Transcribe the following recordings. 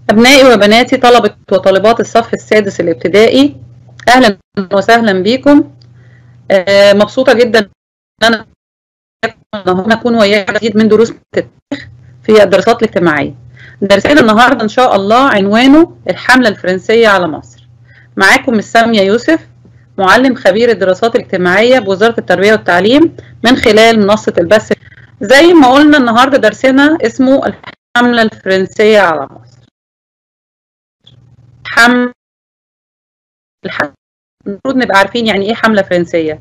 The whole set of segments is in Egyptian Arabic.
أبنائي وبناتي طلبة وطالبات الصف السادس الابتدائي أهلا وسهلا بكم آه، مبسوطة جدا إن أنا هنا أكون وياكم جديد من دروس التاريخ في الدراسات الاجتماعية درسنا النهاردة إن شاء الله عنوانه الحملة الفرنسية على مصر معاكم السامية يوسف معلم خبير الدراسات الاجتماعية بوزارة التربية والتعليم من خلال منصة البث زي ما قلنا النهاردة درسنا اسمه الحملة الفرنسية على مصر حملة المفروض نبقى عارفين يعني ايه حملة فرنسية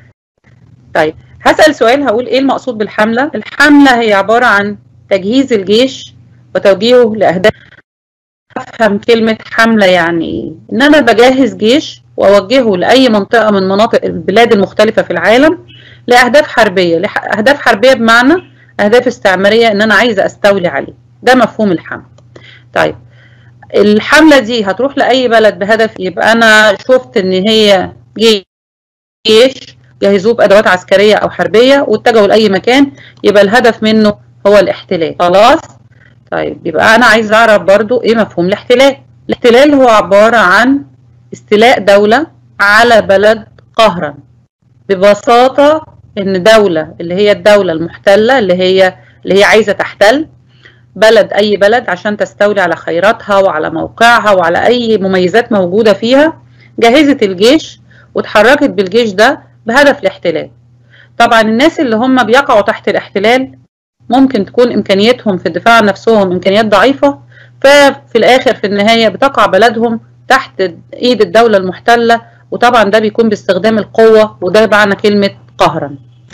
طيب هسأل سؤال هقول ايه المقصود بالحملة الحملة هي عبارة عن تجهيز الجيش وتوجيهه لأهداف أفهم كلمة حملة يعني ايه إن أنا بجهز جيش وأوجهه لأي منطقة من مناطق البلاد المختلفة في العالم لأهداف حربية أهداف حربية بمعنى أهداف استعمارية إن أنا عايزة أستولي عليه ده مفهوم الحملة طيب الحملة دي هتروح لأي بلد بهدف يبقى أنا شفت إن هي جيش جهزوه بأدوات عسكرية أو حربية واتجهوا لأي مكان يبقى الهدف منه هو الاحتلال خلاص طيب يبقى أنا عايز أعرف برضو إيه مفهوم الاحتلال الاحتلال هو عبارة عن استيلاء دولة على بلد قهرا ببساطة إن دولة اللي هي الدولة المحتلة اللي هي اللي هي عايزة تحتل بلد أي بلد عشان تستولي على خيراتها وعلى موقعها وعلى أي مميزات موجودة فيها جهزت الجيش واتحركت بالجيش ده بهدف الاحتلال طبعا الناس اللي هم بيقعوا تحت الاحتلال ممكن تكون إمكانياتهم في الدفاع عن نفسهم إمكانيات ضعيفة ففي الآخر في النهاية بتقع بلدهم تحت إيد الدولة المحتلة وطبعا ده بيكون باستخدام القوة وده معنى كلمة قهرا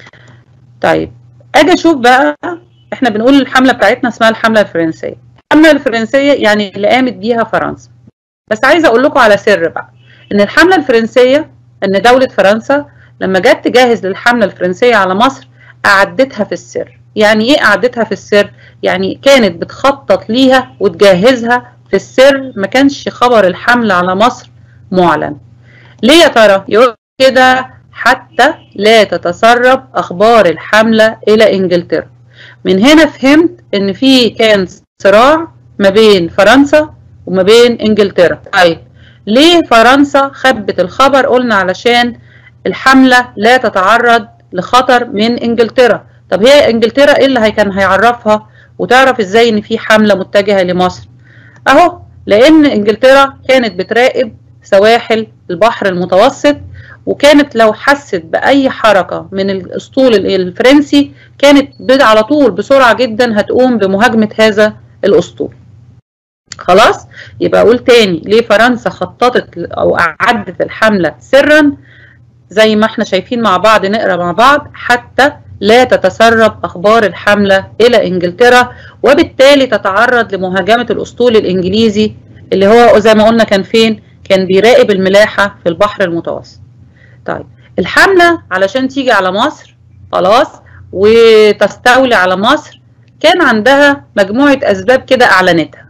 طيب أجي أشوف بقى احنا بنقول الحملة بتاعتنا اسمها الحملة الفرنسية الحملة الفرنسية يعني اللي قامت بيها فرنسا بس عايزة اقول لكم على سر بقى ان الحملة الفرنسية ان دولة فرنسا لما جت تجهز للحملة الفرنسية على مصر أعدتها في السر يعني ايه أعدتها في السر يعني كانت بتخطط ليها وتجهزها في السر ما كانش خبر الحملة على مصر معلن ليه يا ترى يقول كده حتى لا تتسرب أخبار الحملة إلى إنجلترا من هنا فهمت ان في كان صراع ما بين فرنسا وما بين انجلترا طيب ليه فرنسا خبت الخبر قلنا علشان الحملة لا تتعرض لخطر من انجلترا طب هي انجلترا ايه اللي كان هيعرفها وتعرف ازاي ان في حملة متجهة لمصر اهو لان انجلترا كانت بتراقب سواحل البحر المتوسط وكانت لو حست بأي حركة من الأسطول الفرنسي كانت على طول بسرعة جدا هتقوم بمهاجمة هذا الأسطول خلاص يبقى أقول تاني ليه فرنسا خططت أو أعدت الحملة سرا زي ما احنا شايفين مع بعض نقرأ مع بعض حتى لا تتسرب أخبار الحملة إلى إنجلترا وبالتالي تتعرض لمهاجمة الأسطول الإنجليزي اللي هو زي ما قلنا كان فين كان بيراقب الملاحة في البحر المتوسط طيب الحملة علشان تيجي على مصر خلاص وتستولي على مصر كان عندها مجموعة أسباب كده أعلنتها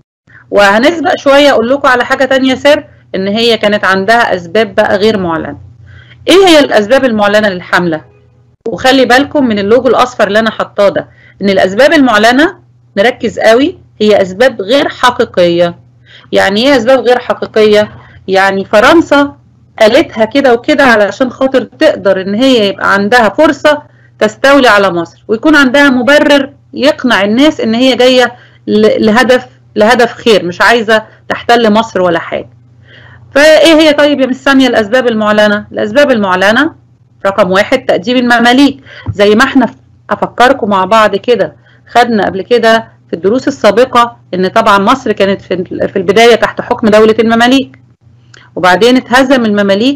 وهنسبق شوية أقول لكم على حاجة تانية سر إن هي كانت عندها أسباب بقى غير معلنة إيه هي الأسباب المعلنة للحملة؟ وخلي بالكم من اللوجو الأصفر اللي أنا حطاه ده إن الأسباب المعلنة نركز قوي هي أسباب غير حقيقية يعني إيه أسباب غير حقيقية؟ يعني فرنسا قالتها كده وكده علشان خاطر تقدر ان هي يبقى عندها فرصة تستولي على مصر ويكون عندها مبرر يقنع الناس ان هي جاية لهدف لهدف خير مش عايزة تحتل مصر ولا حاجة فايه هي طيب يا مس سامية الاسباب المعلنة الاسباب المعلنة رقم واحد تأديب المماليك زي ما احنا افكركم مع بعض كده خدنا قبل كده في الدروس السابقة ان طبعا مصر كانت في البداية تحت حكم دولة المماليك وبعدين اتهزم المماليك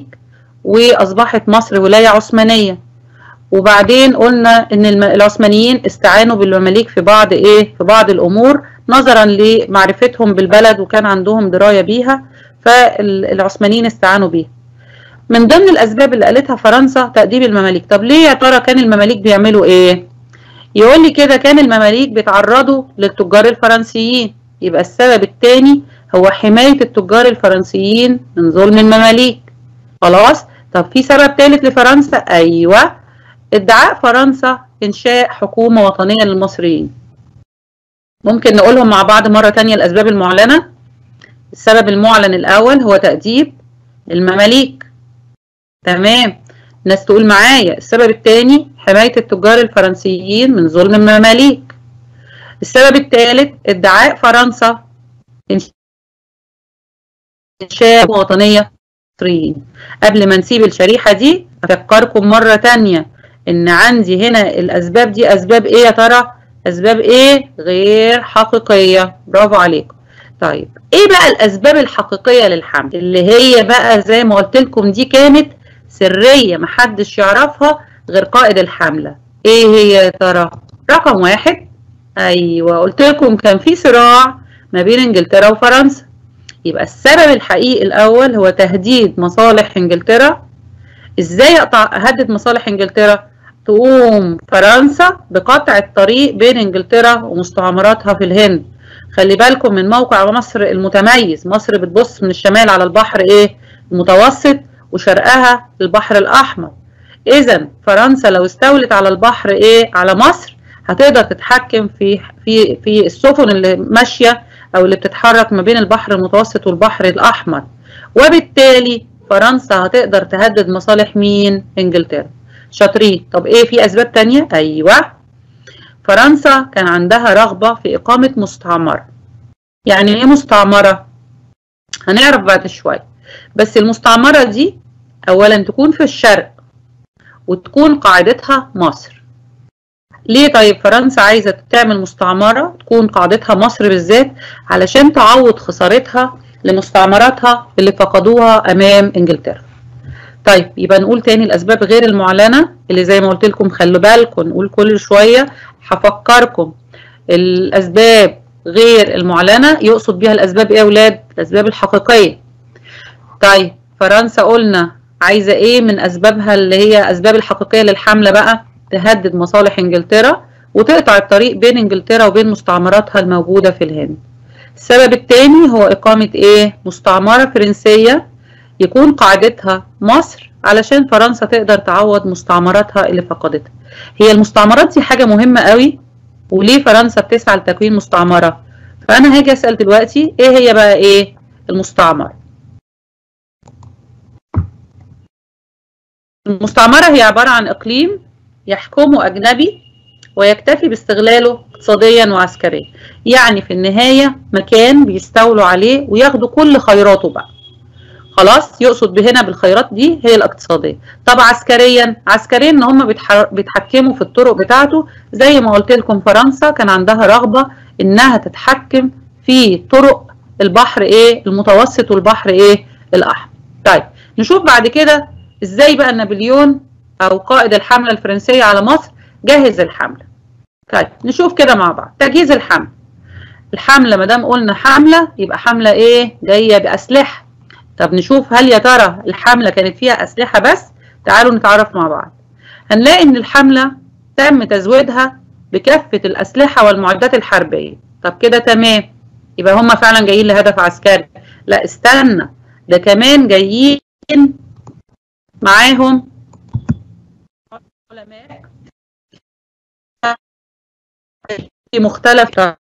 واصبحت مصر ولايه عثمانيه وبعدين قلنا ان العثمانيين استعانوا بالمماليك في بعض ايه في بعض الامور نظرا لمعرفتهم بالبلد وكان عندهم درايه بيها فالعثمانيين استعانوا بيها من ضمن الاسباب اللي قالتها فرنسا تاديب المماليك طب ليه يا ترى كان المماليك بيعملوا ايه يقول لي كده كان المماليك بيتعرضوا للتجار الفرنسيين يبقى السبب الثاني هو حماية التجار الفرنسيين من ظلم المماليك خلاص طب في سبب ثالث لفرنسا أيوة ادعاء فرنسا إنشاء حكومة وطنية للمصريين ممكن نقولهم مع بعض مرة تانية الأسباب المعلنة السبب المعلن الأول هو تأديب المماليك تمام ناس تقول معايا السبب الثاني حماية التجار الفرنسيين من ظلم المماليك السبب الثالث ادعاء فرنسا إنشاء وطنية مصريين قبل ما نسيب الشريحة دي أفكركم مرة تانية إن عندي هنا الأسباب دي أسباب إيه يا ترى؟ أسباب إيه؟ غير حقيقية برافو عليكم طيب إيه بقى الأسباب الحقيقية للحمل؟ اللي هي بقى زي ما قلت لكم دي كانت سرية محدش يعرفها غير قائد الحملة إيه هي يا ترى؟ رقم واحد أيوة قلت لكم كان في صراع ما بين إنجلترا وفرنسا يبقى السبب الحقيقي الأول هو تهديد مصالح إنجلترا إزاي أقطع أهدد مصالح إنجلترا؟ تقوم فرنسا بقطع الطريق بين إنجلترا ومستعمراتها في الهند خلي بالكم من موقع مصر المتميز مصر بتبص من الشمال على البحر إيه؟ المتوسط وشرقها البحر الأحمر إذا فرنسا لو استولت على البحر إيه؟ على مصر هتقدر تتحكم في في في السفن اللي ماشيه او اللي بتتحرك ما بين البحر المتوسط والبحر الاحمر وبالتالي فرنسا هتقدر تهدد مصالح مين انجلترا شاطرين طب ايه في اسباب تانية ايوه فرنسا كان عندها رغبة في اقامة مستعمرة يعني ايه مستعمرة هنعرف بعد شوية بس المستعمرة دي اولا تكون في الشرق وتكون قاعدتها مصر ليه طيب فرنسا عايزة تعمل مستعمرة تكون قاعدتها مصر بالذات علشان تعوض خسارتها لمستعمراتها اللي فقدوها أمام إنجلترا طيب يبقى نقول تاني الأسباب غير المعلنة اللي زي ما قلت لكم خلوا بالكم نقول كل شوية هفكركم الأسباب غير المعلنة يقصد بيها الأسباب إيه يا أولاد؟ الأسباب الحقيقية طيب فرنسا قلنا عايزة إيه من أسبابها اللي هي أسباب الحقيقية للحملة بقى؟ تهدد مصالح انجلترا وتقطع الطريق بين انجلترا وبين مستعمراتها الموجودة في الهند السبب الثاني هو إقامة إيه؟ مستعمرة فرنسية يكون قاعدتها مصر علشان فرنسا تقدر تعوض مستعمراتها اللي فقدتها هي المستعمرات دي حاجة مهمة قوي وليه فرنسا بتسعى لتكوين مستعمرة فأنا هاجي أسأل دلوقتي إيه هي بقى إيه المستعمرة المستعمرة هي عبارة عن إقليم يحكمه أجنبي ويكتفي باستغلاله اقتصاديا وعسكريا يعني في النهاية مكان بيستولوا عليه وياخدوا كل خيراته بقى خلاص يقصد هنا بالخيرات دي هي الاقتصادية طب عسكريا عسكريا ان هم بيتحكموا في الطرق بتاعته زي ما قلت لكم فرنسا كان عندها رغبة انها تتحكم في طرق البحر ايه المتوسط والبحر ايه الاحمر طيب نشوف بعد كده ازاي بقى نابليون او قائد الحمله الفرنسيه على مصر جهز الحمله طيب نشوف كده مع بعض تجهيز الحمله الحمله ما دام قلنا حمله يبقى حمله ايه جايه باسلحه طب نشوف هل يا ترى الحمله كانت فيها اسلحه بس تعالوا نتعرف مع بعض هنلاقي ان الحمله تم تزويدها بكافه الاسلحه والمعدات الحربيه طب كده تمام يبقى هم فعلا جايين لهدف عسكري لا استنى ده كمان جايين معاهم علماء في مختلف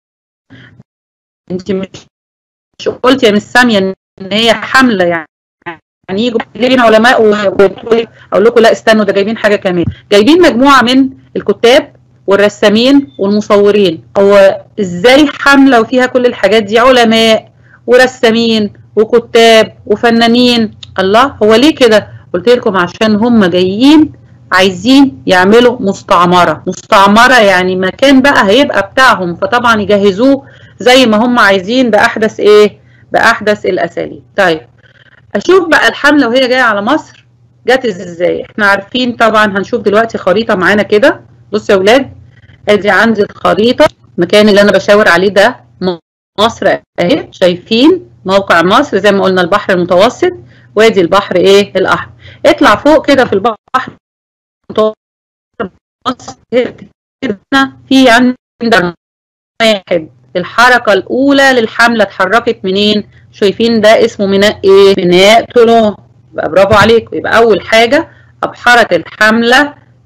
انت مش مش قلت يا مس ساميه ان هي حمله يعني يعني يجوا جايبين علماء اقول لكم لا استنوا ده جايبين حاجه كمان جايبين مجموعه من الكتاب والرسامين والمصورين هو ازاي حمله وفيها كل الحاجات دي علماء ورسامين وكتاب وفنانين الله هو ليه كده قلت لكم عشان هم جايين عايزين يعملوا مستعمرة مستعمرة يعني مكان بقى هيبقى بتاعهم فطبعا يجهزوه زي ما هم عايزين بأحدث ايه بأحدث الأساليب طيب أشوف بقى الحملة وهي جاية على مصر جت ازاي احنا عارفين طبعا هنشوف دلوقتي خريطة معانا كده بصوا يا ولاد ادي عندي الخريطة المكان اللي انا بشاور عليه ده مصر اهي شايفين موقع مصر زي ما قلنا البحر المتوسط وادي البحر ايه الاحمر اطلع فوق كده في البحر في عندنا واحد الحركة الأولى للحملة اتحركت منين؟ شايفين ده اسمه ميناء إيه؟ ميناء طولون يبقى برافو عليكم يبقى أول حاجة أبحرت الحملة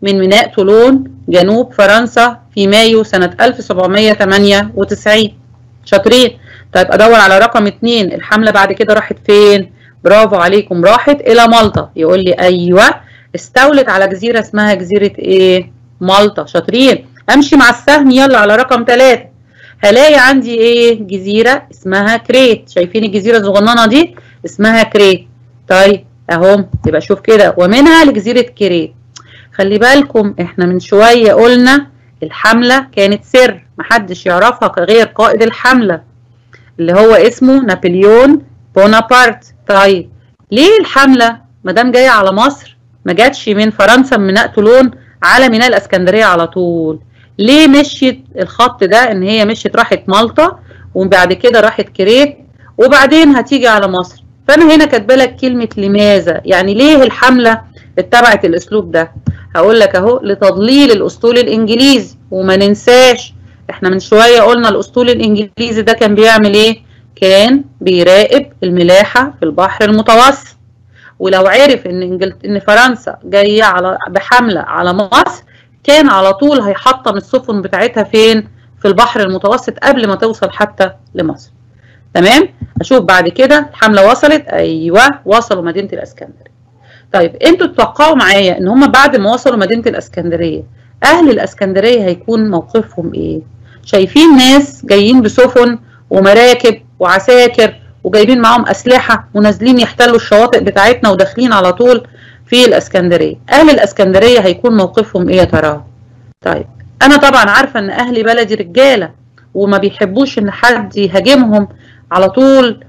من ميناء تولون جنوب فرنسا في مايو سنة 1798 شاطرين طيب ادور على رقم اتنين الحملة بعد كده راحت فين برافو عليكم راحت الى مالطا يقول لي ايوه استولت على جزيرة اسمها جزيرة ايه مالطا شاطرين امشي مع السهم يلا على رقم ثلاثة هلاقي عندي ايه جزيرة اسمها كريت شايفين الجزيرة الصغننة دي اسمها كريت طيب اهو يبقى شوف كده ومنها لجزيرة كريت خلي بالكم احنا من شوية قلنا الحملة كانت سر محدش يعرفها غير قائد الحملة اللي هو اسمه نابليون بونابرت طيب ليه الحملة مدام جاية على مصر ما جاتش من فرنسا من ميناء تولون على ميناء الاسكندرية على طول ليه مشيت الخط ده ان هي مشيت راحت مالطا وبعد كده راحت كريت وبعدين هتيجي على مصر فانا هنا كاتبه لك كلمه لماذا يعني ليه الحمله اتبعت الاسلوب ده هقول لك اهو لتضليل الاسطول الانجليزي وما ننساش احنا من شويه قلنا الاسطول الانجليزي ده كان بيعمل ايه كان بيراقب الملاحه في البحر المتوسط ولو عرف ان انجلت... ان فرنسا جايه على بحمله على مصر كان على طول هيحطم السفن بتاعتها فين في البحر المتوسط قبل ما توصل حتى لمصر تمام اشوف بعد كده الحمله وصلت ايوه وصلوا مدينه الاسكندريه طيب انتوا تتوقعوا معايا ان هم بعد ما وصلوا مدينه الاسكندريه اهل الاسكندريه هيكون موقفهم ايه شايفين ناس جايين بسفن ومراكب وعساكر وجايبين معاهم اسلحه ونازلين يحتلوا الشواطئ بتاعتنا وداخلين على طول في الاسكندريه اهل الاسكندريه هيكون موقفهم ايه يا ترى طيب انا طبعا عارفه ان اهل بلدي رجاله وما بيحبوش ان حد يهاجمهم على طول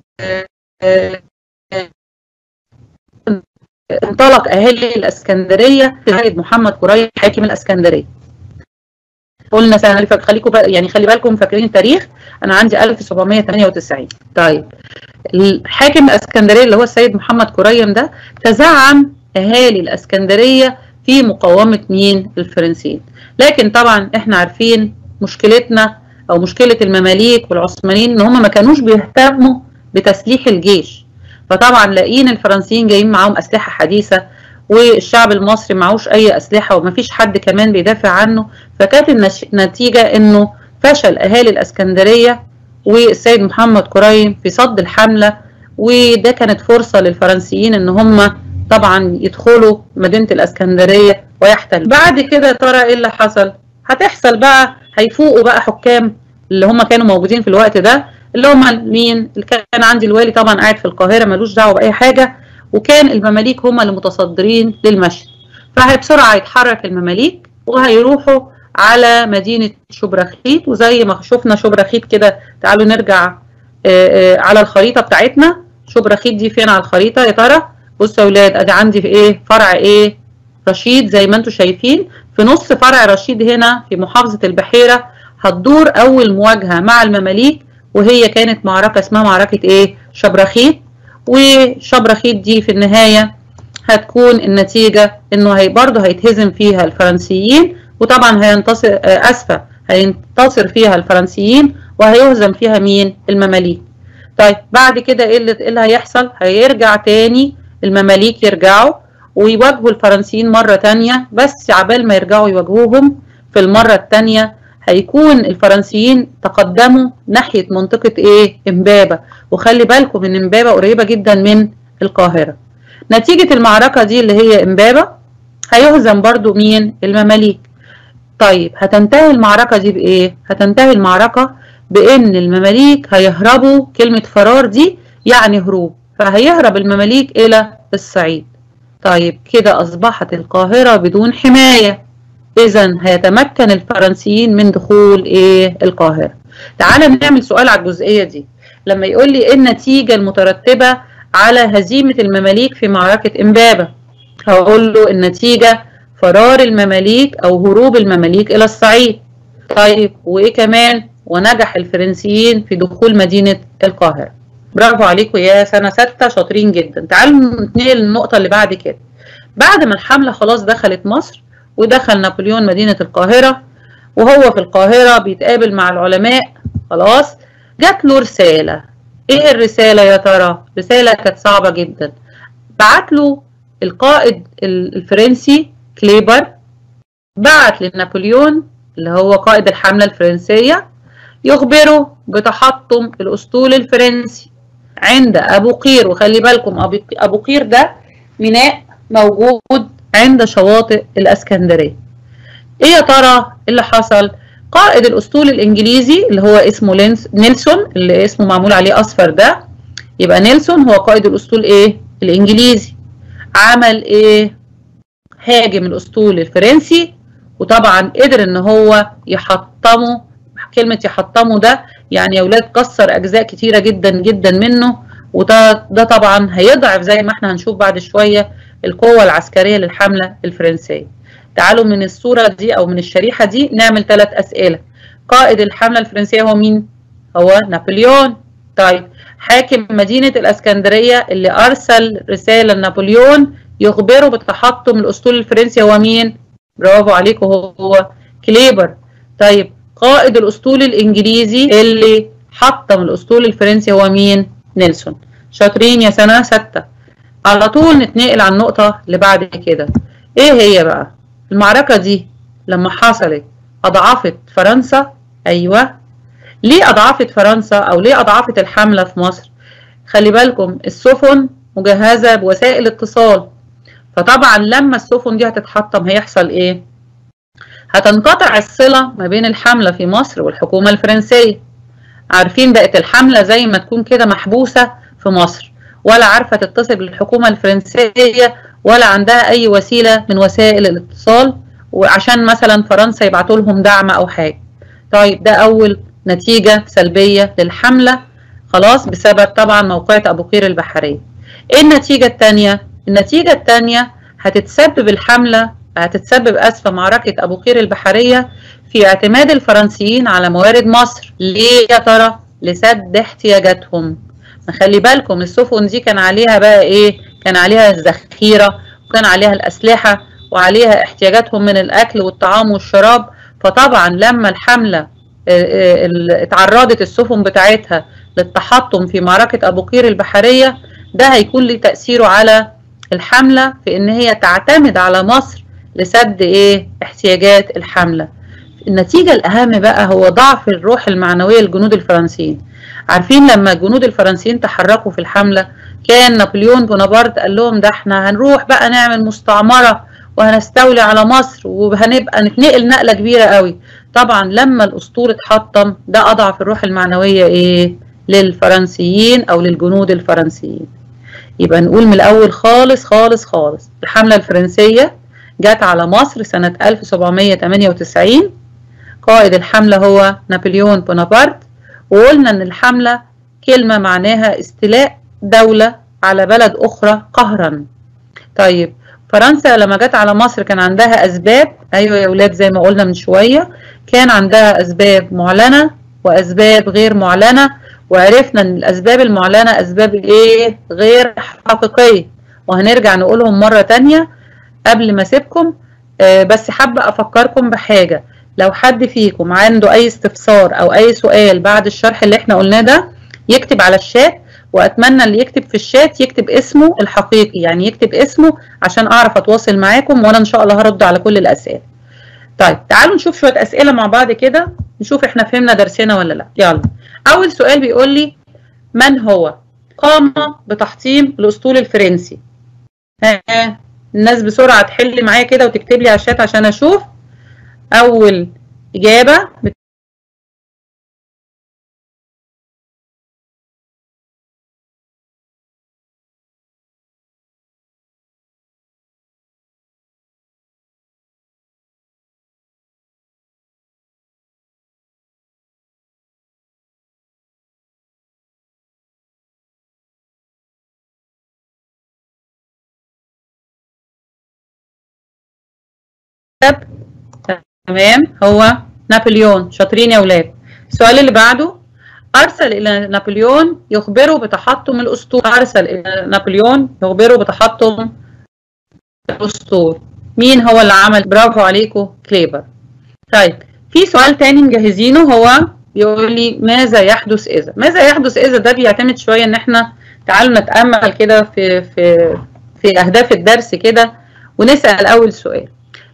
انطلق اهالي الاسكندريه سيد محمد قريب حاكم الاسكندريه قلنا سنه خليكم يعني خلي بالكم فاكرين التاريخ انا عندي 1798 طيب الحاكم الاسكندريه اللي هو السيد محمد كريم ده تزعم اهالي الاسكندريه في مقاومه مين الفرنسيين لكن طبعا احنا عارفين مشكلتنا او مشكله المماليك والعثمانيين ان هم ما كانوش بيهتموا بتسليح الجيش فطبعا لاقيين الفرنسيين جايين معاهم اسلحه حديثه والشعب المصري معهوش اي اسلحه ومفيش حد كمان بيدافع عنه فكانت النتيجه انه فشل اهالي الاسكندريه والسيد محمد كريم في صد الحمله وده كانت فرصه للفرنسيين ان هم طبعا يدخلوا مدينه الاسكندريه ويحتلوا بعد كده ترى ايه اللي حصل هتحصل بقى هيفوقوا بقى حكام اللي هم كانوا موجودين في الوقت ده اللي هم مين اللي كان عندي الوالي طبعا قاعد في القاهره ملوش دعوه باي حاجه وكان المماليك هم اللي متصدرين للمشي فهي بسرعه يتحرك المماليك وهيروحوا على مدينه شبرخيت وزي ما شفنا شبرخيت كده تعالوا نرجع على الخريطه بتاعتنا شبرخيت دي فين على الخريطه يا ترى بصوا يا اولاد ادي عندي في ايه فرع ايه رشيد زي ما انتم شايفين في نص فرع رشيد هنا في محافظه البحيره هتدور اول مواجهه مع المماليك وهي كانت معركه اسمها معركه ايه شبرخيت وشبرخيت دي في النهايه هتكون النتيجه انه هي برضه هيتهزم فيها الفرنسيين وطبعا هينتصر اسفه هينتصر فيها الفرنسيين وهيهزم فيها مين المماليك طيب بعد كده ايه اللي, اللي هيحصل هيرجع تاني المماليك يرجعوا ويواجهوا الفرنسيين مرة تانية بس عبال ما يرجعوا يواجهوهم في المرة التانية هيكون الفرنسيين تقدموا ناحية منطقة ايه امبابة وخلي بالكم ان امبابة قريبة جدا من القاهرة نتيجة المعركة دي اللي هي امبابة هيهزم برضو مين المماليك طيب هتنتهي المعركة دي بإيه؟ هتنتهي المعركة بإن المماليك هيهربوا كلمة فرار دي يعني هروب فهيهرب المماليك إلى الصعيد طيب كده أصبحت القاهرة بدون حماية إذا هيتمكن الفرنسيين من دخول إيه القاهرة تعال نعمل سؤال على الجزئية دي لما يقول لي إيه النتيجة المترتبة على هزيمة المماليك في معركة إمبابة هقول له النتيجة فرار المماليك أو هروب المماليك إلى الصعيد طيب وإيه كمان ونجح الفرنسيين في دخول مدينة القاهرة برافو عليكم يا سنة ستة شاطرين جدا تعالوا نتنقل للنقطة اللي بعد كده بعد ما الحملة خلاص دخلت مصر ودخل نابليون مدينة القاهرة وهو في القاهرة بيتقابل مع العلماء خلاص جات له رسالة ايه الرسالة يا ترى رسالة كانت صعبة جدا بعت له القائد الفرنسي كليبر بعت لنابليون اللي هو قائد الحملة الفرنسية يخبره بتحطم الأسطول الفرنسي عند أبو قير وخلي بالكم أبو قير ده ميناء موجود عند شواطئ الاسكندريه ايه يا ترى اللي حصل قائد الاسطول الانجليزي اللي هو اسمه لينس نيلسون اللي اسمه معمول عليه اصفر ده يبقى نيلسون هو قائد الاسطول ايه الانجليزي عمل ايه هاجم الاسطول الفرنسي وطبعا قدر ان هو يحطمه كلمه يحطمه ده يعني يا اولاد كسر اجزاء كتيره جدا جدا منه وده ده طبعا هيضعف زي ما احنا هنشوف بعد شويه القوة العسكرية للحملة الفرنسية تعالوا من الصورة دي أو من الشريحة دي نعمل ثلاث أسئلة قائد الحملة الفرنسية هو مين؟ هو نابليون طيب حاكم مدينة الأسكندرية اللي أرسل رسالة لنابليون يخبره بتحطم الأسطول الفرنسي هو مين؟ برافو عليكم هو كليبر طيب قائد الأسطول الإنجليزي اللي حطم الأسطول الفرنسي هو مين؟ نيلسون شاطرين يا سنة ستة على طول نتنقل على النقطة اللي بعد كده ايه هي بقى المعركة دي لما حصلت أضعفت فرنسا أيوة ليه أضعفت فرنسا أو ليه أضعفت الحملة في مصر خلي بالكم السفن مجهزة بوسائل اتصال فطبعا لما السفن دي هتتحطم هيحصل ايه هتنقطع الصلة ما بين الحملة في مصر والحكومة الفرنسية عارفين بقت الحملة زي ما تكون كده محبوسة في مصر ولا عارفة تتصل بالحكومة الفرنسية ولا عندها أي وسيلة من وسائل الاتصال وعشان مثلا فرنسا يبعتوا لهم دعم أو حاجة طيب ده أول نتيجة سلبية للحملة خلاص بسبب طبعا موقعة أبو قير البحرية إيه النتيجة التانية؟ النتيجة التانية هتتسبب الحملة هتتسبب أسفة معركة أبو قير البحرية في اعتماد الفرنسيين على موارد مصر ليه يا ترى؟ لسد احتياجاتهم خلي بالكم السفن دي كان عليها بقى ايه كان عليها الذخيره وكان عليها الاسلحه وعليها احتياجاتهم من الاكل والطعام والشراب فطبعا لما الحمله اتعرضت السفن بتاعتها للتحطم في معركه ابو قير البحريه ده هيكون له تاثيره على الحمله في ان هي تعتمد على مصر لسد ايه احتياجات الحمله النتيجه الاهم بقى هو ضعف الروح المعنويه للجنود الفرنسيين عارفين لما الجنود الفرنسيين تحركوا في الحملة كان نابليون بونابرت قال لهم ده احنا هنروح بقى نعمل مستعمرة وهنستولي على مصر وهنبقى نتنقل نقلة كبيرة قوي طبعا لما الأسطول اتحطم ده أضعف الروح المعنوية ايه للفرنسيين أو للجنود الفرنسيين يبقى نقول من الأول خالص خالص خالص الحملة الفرنسية جت على مصر سنة 1798 قائد الحملة هو نابليون بونابرت وقلنا ان الحملة كلمة معناها استيلاء دولة على بلد اخرى قهرا طيب فرنسا لما جت على مصر كان عندها اسباب ايوه يا اولاد زي ما قلنا من شوية كان عندها اسباب معلنة واسباب غير معلنة وعرفنا ان الاسباب المعلنة اسباب ايه غير حقيقية وهنرجع نقولهم مرة تانية قبل ما اسيبكم آه بس حابة افكركم بحاجة لو حد فيكم عنده اي استفسار او اي سؤال بعد الشرح اللي احنا قلناه ده يكتب على الشات واتمنى اللي يكتب في الشات يكتب اسمه الحقيقي يعني يكتب اسمه عشان اعرف اتواصل معاكم وانا ان شاء الله هرد على كل الاسئله طيب تعالوا نشوف شويه اسئله مع بعض كده نشوف احنا فهمنا درسنا ولا لا يلا اول سؤال بيقول لي من هو قام بتحطيم الاسطول الفرنسي ها الناس بسرعه تحل معايا كده وتكتب لي على الشات عشان اشوف أول إجابة تمام هو نابليون شاطرين يا ولاد السؤال اللي بعده أرسل إلى نابليون يخبره بتحطم الأسطول أرسل إلى نابليون يخبره بتحطم الأسطول مين هو اللي عمل برافو عليكم كليبر طيب في سؤال تاني مجهزينه هو بيقول لي ماذا يحدث إذا ماذا يحدث إذا ده بيعتمد شوية إن إحنا تعالوا نتأمل كده في في في أهداف الدرس كده ونسأل أول سؤال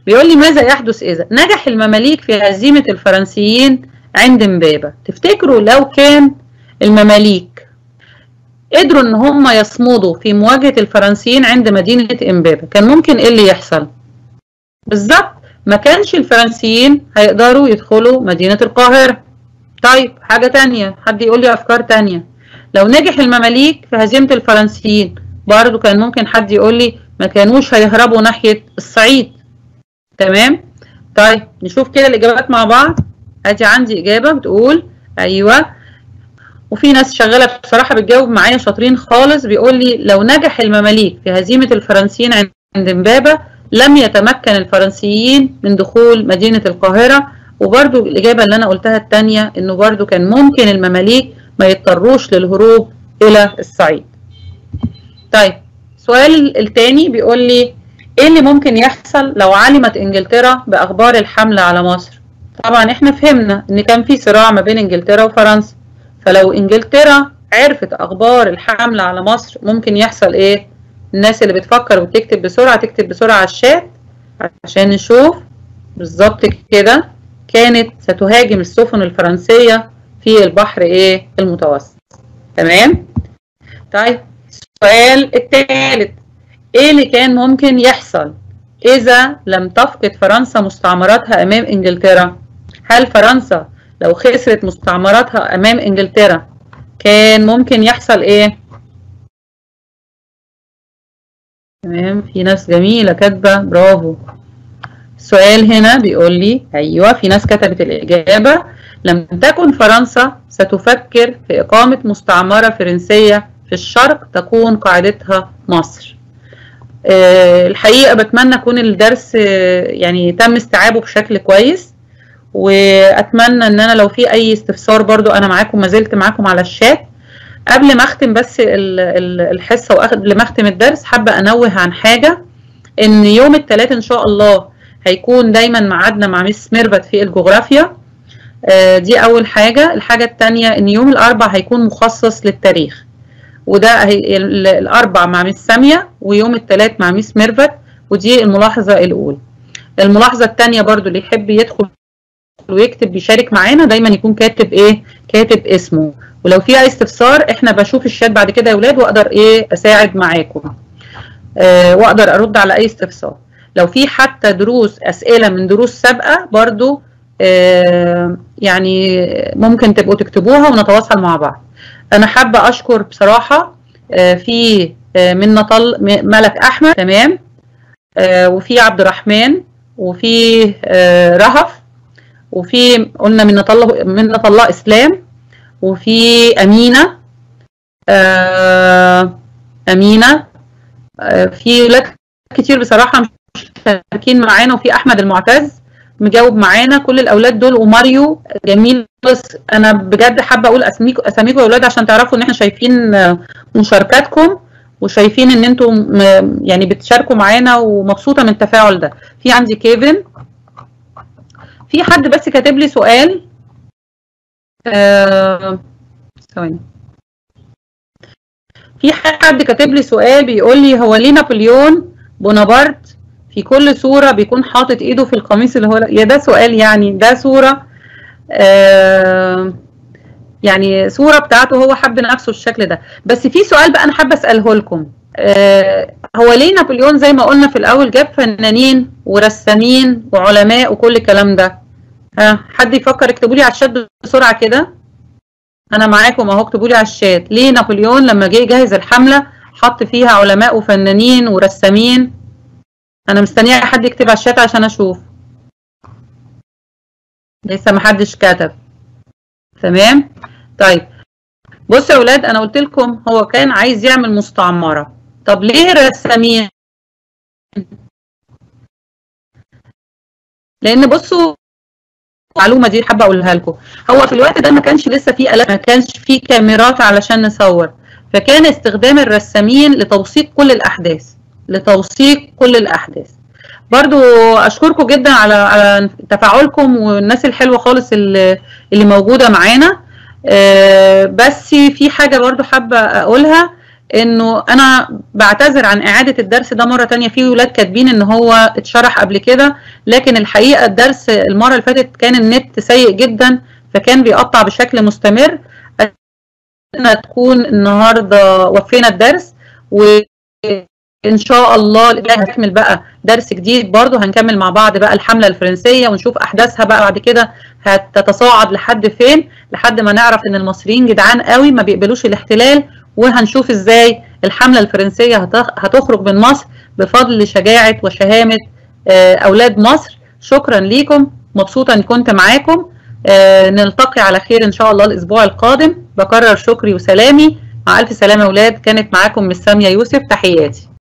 بيقول لي ماذا يحدث إذا نجح المماليك في هزيمة الفرنسيين عند امبابة تفتكروا لو كان المماليك قدروا ان هم يصمدوا في مواجهة الفرنسيين عند مدينة امبابة كان ممكن ايه اللي يحصل بالظبط ما كانش الفرنسيين هيقدروا يدخلوا مدينة القاهرة طيب حاجة تانية حد يقول لي افكار تانية لو نجح المماليك في هزيمة الفرنسيين برضو كان ممكن حد يقول لي ما كانوش هيهربوا ناحية الصعيد تمام طيب نشوف كده الاجابات مع بعض ادي عندي اجابة بتقول ايوه وفي ناس شغالة بصراحة بتجاوب معايا شاطرين خالص بيقول لي لو نجح المماليك في هزيمة الفرنسيين عند امبابة لم يتمكن الفرنسيين من دخول مدينة القاهرة وبرضو الإجابة اللي أنا قلتها التانية إنه برضو كان ممكن المماليك ما يضطروش للهروب إلى الصعيد طيب السؤال التاني بيقول لي إيه اللي ممكن يحصل لو علمت إنجلترا بأخبار الحملة على مصر طبعا إحنا فهمنا إن كان في صراع ما بين إنجلترا وفرنسا فلو إنجلترا عرفت أخبار الحملة على مصر ممكن يحصل إيه الناس اللي بتفكر وتكتب بسرعة تكتب بسرعة على الشات عشان نشوف بالظبط كده كانت ستهاجم السفن الفرنسية في البحر ايه المتوسط تمام طيب السؤال الثالث ايه اللي كان ممكن يحصل اذا لم تفقد فرنسا مستعمراتها امام انجلترا هل فرنسا لو خسرت مستعمراتها امام انجلترا كان ممكن يحصل ايه تمام في ناس جميلة كاتبة برافو السؤال هنا بيقول لي أيوة في ناس كتبت الإجابة لم تكن فرنسا ستفكر في إقامة مستعمرة فرنسية في الشرق تكون قاعدتها مصر أه الحقيقة بتمنى يكون الدرس يعني تم استيعابه بشكل كويس وأتمنى إن أنا لو في أي استفسار برضو أنا معاكم ما زلت معاكم على الشات قبل ما اختم بس الحصه وقبل ما اختم الدرس حابه انوه عن حاجه ان يوم الثلاث ان شاء الله هيكون دايما ميعادنا مع ميس ميرفت في الجغرافيا دي اول حاجه الحاجه الثانيه ان يوم الاربع هيكون مخصص للتاريخ وده الاربع مع ميس ساميه ويوم الثلاث مع ميس ميرفت ودي الملاحظه الاولى الملاحظه الثانيه برضو اللي يحب يدخل ويكتب بيشارك معانا دايما يكون كاتب ايه كاتب اسمه ولو في اي استفسار احنا بشوف الشات بعد كده يا ولاد واقدر ايه اساعد معاكم آه واقدر ارد على اي استفسار لو في حتى دروس اسئله من دروس سابقه برضو آه يعني ممكن تبقوا تكتبوها ونتواصل مع بعض انا حابه اشكر بصراحه آه في آه من طل ملك احمد تمام آه وفي عبد الرحمن وفي آه رهف وفي قلنا من الله من الله اسلام وفي امينه آه امينه آه في ولاد كتير بصراحه مش مشاركين معانا وفي احمد المعتز مجاوب معانا كل الاولاد دول وماريو جميل بس انا بجد حابه اقول اساميكم اساميكم يا اولاد عشان تعرفوا ان احنا شايفين مشاركاتكم وشايفين ان انتم يعني بتشاركوا معانا ومبسوطه من التفاعل ده في عندي كيفن في حد بس كاتب لي سؤال ثواني آه في حد كاتب لي سؤال بيقول لي هو ليه نابليون بونابرت في كل صورة بيكون حاطط ايده في القميص اللي هو يا ده سؤال يعني ده صورة آه يعني صورة بتاعته هو حب نفسه الشكل ده بس في سؤال بقى انا حابة اسأله لكم آه هو ليه نابليون زي ما قلنا في الاول جاب فنانين ورسامين وعلماء وكل الكلام ده ها حد يفكر اكتبوا لي على الشات بسرعه كده انا معاكم اهو اكتبوا لي على الشات ليه نابليون لما جه يجهز الحمله حط فيها علماء وفنانين ورسامين انا مستنيه حد يكتب على الشات عشان اشوف لسه ما حدش كتب تمام طيب بصوا يا اولاد انا قلت لكم هو كان عايز يعمل مستعمره طب ليه رسامين لان بصوا المعلومه دي حابه اقولها لكم هو في الوقت ده ما كانش لسه في آلات ما كانش في كاميرات علشان نصور فكان استخدام الرسامين لتوثيق كل الاحداث لتوثيق كل الاحداث برضو اشكركم جدا على على تفاعلكم والناس الحلوه خالص اللي, اللي موجوده معانا بس في حاجه برضو حابه اقولها انه انا بعتذر عن اعاده الدرس ده مره تانية في ولاد كاتبين ان هو اتشرح قبل كده لكن الحقيقه الدرس المره اللي فاتت كان النت سيء جدا فكان بيقطع بشكل مستمر اتمنى تكون النهارده وفينا الدرس وان شاء الله هنكمل بقى درس جديد برضه هنكمل مع بعض بقى الحمله الفرنسيه ونشوف احداثها بقى بعد كده هتتصاعد لحد فين لحد ما نعرف ان المصريين جدعان قوي ما بيقبلوش الاحتلال وهنشوف ازاي الحمله الفرنسيه هتخرج من مصر بفضل شجاعه وشهامه اولاد مصر شكرا ليكم مبسوطه اني كنت معاكم نلتقي على خير ان شاء الله الاسبوع القادم بكرر شكري وسلامي مع الف سلامه اولاد كانت معاكم مس ساميه يوسف تحياتي